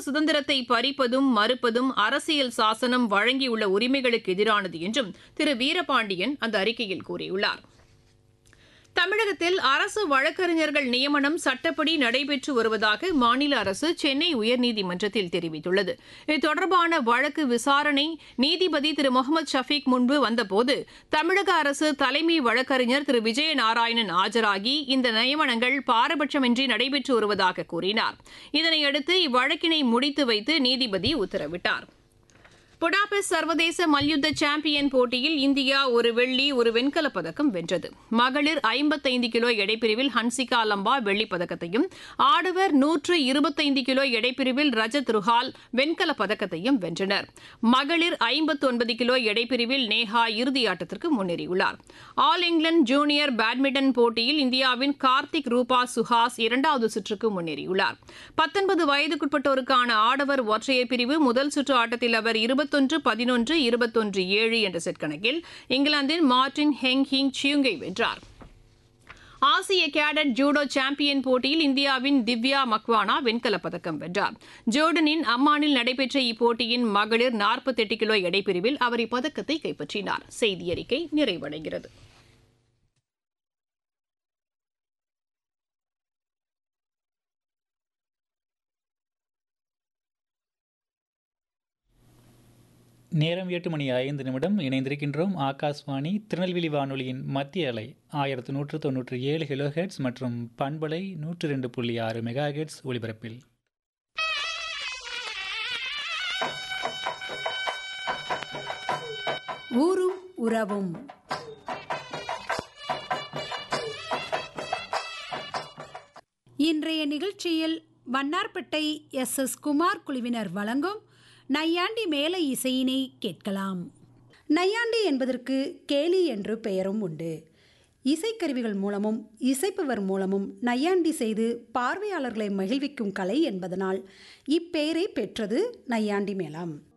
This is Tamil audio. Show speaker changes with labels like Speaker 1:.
Speaker 1: சுதந்திரத்தை பறிப்பதும் மறுப்பதும் அரசியல் சாசனம் வழங்கியுள்ள உரிமைகளுக்கு எதிரானது என்றும் திரு வீரபாண்டியன் அந்த அறிக்கையில் கூறியுள்ளார் தமிழகத்தில் அரசு வழக்கறிஞர்கள் நியமனம் சட்டப்படி நடைபெற்று வருவதாக மாநில அரசு சென்னை உயர்நீதிமன்றத்தில் தெரிவித்துள்ளது இது தொடர்பான வழக்கு விசாரணை நீதிபதி திரு முகமது ஷஃபீக் முன்பு வந்தபோது தமிழக அரசு தலைமை வழக்கறிஞர் திரு விஜய நாராயணன் ஆஜராகி இந்த நியமனங்கள் பாரபட்சமின்றி நடைபெற்று வருவதாக கூறினார் இதனையடுத்து இவ்வழக்கினை முடித்து வைத்து நீதிபதி உத்தரவிட்டார் புடாபெஸ்ட் சர்வதேச மல்யுத்த சாம்பியன் போட்டியில் இந்தியா ஒரு வெள்ளி ஒரு வெண்கலப் பதக்கம் வென்றது மகளிர் ஐம்பத்தைந்து கிலோ எடைப்பிரிவில் ஹன்சிகா லம்பா வெள்ளிப் பதக்கத்தையும் ஆடவர் நூற்று இருபத்தைந்து கிலோ எடைப்பிரிவில் ரஜத் ருஹால் வெண்கலப் பதக்கத்தையும் வென்றனர் மகளிர் ஐம்பத்தொன்பது கிலோ எடைப்பிரிவில் நேஹா இறுதியாட்டத்திற்கு முன்னேறியுள்ளார் ஆல் இங்கிலாந்து ஜூனியர் பேட்மிண்டன் போட்டியில் இந்தியாவின் கார்த்திக் ரூபா சுஹாஸ் இரண்டாவது சுற்றுக்கு முன்னேறியுள்ளார் பத்தொன்பது வயதுக்குட்பட்டோருக்கான ஆடவர் ஒற்றையர் பிரிவு முதல் சுற்று ஆட்டத்தில் அவர் இருபத்தி இருபத்தொன்று பதினொன்று இருபத்தொன்று ஏழு என்ற செட் கணக்கில் இங்கிலாந்தின் மார்டின் ஹெங் ஹிங் சியுங்கை வென்றார் ஆசிய கேடட் ஜூடோ சாம்பியன் போட்டியில் இந்தியாவின் திவ்யா மக்வானா வெண்கலப் பதக்கம் வென்றார் ஜோர்டனின் அம்மானில் நடைபெற்ற இப்போட்டியின் மகளிர் நாற்பத்தெட்டு கிலோ எடைப்பிரிவில் அவர் இப்பதக்கத்தை கைப்பற்றினார் செய்தி அறிக்கை நிறைவடைகிறது
Speaker 2: நேரம் எட்டு மணி ஐந்து நிமிடம் இணைந்திருக்கின்றோம் ஆகாஷ்வாணி திருநெல்வேலி வானொலியின் மத்திய அலை ஆயிரத்து நூற்று தொன்னூற்றி ஏழு கிலோஹெட்ஸ் மற்றும் பண்பலை நூற்று ரெண்டு புள்ளி ஆறு மெகா ஹெட்ஸ் ஒலிபரப்பில்
Speaker 3: ஊரும் உறவும் இன்றைய நிகழ்ச்சியில் வண்ணார்பேட்டை எஸ் எஸ் குமார் குழுவினர் வழங்கும் நையாண்டி மேல இசையினை கேட்கலாம் நையாண்டி என்பதற்கு கேலி என்று பெயரும் உண்டு இசைக்கருவிகள் மூலமும் இசைப்பவர் மூலமும் நையாண்டி செய்து பார்வையாளர்களை மகிழ்விக்கும் கலை என்பதனால் இப்பெயரை பெற்றது நையாண்டி மேளம்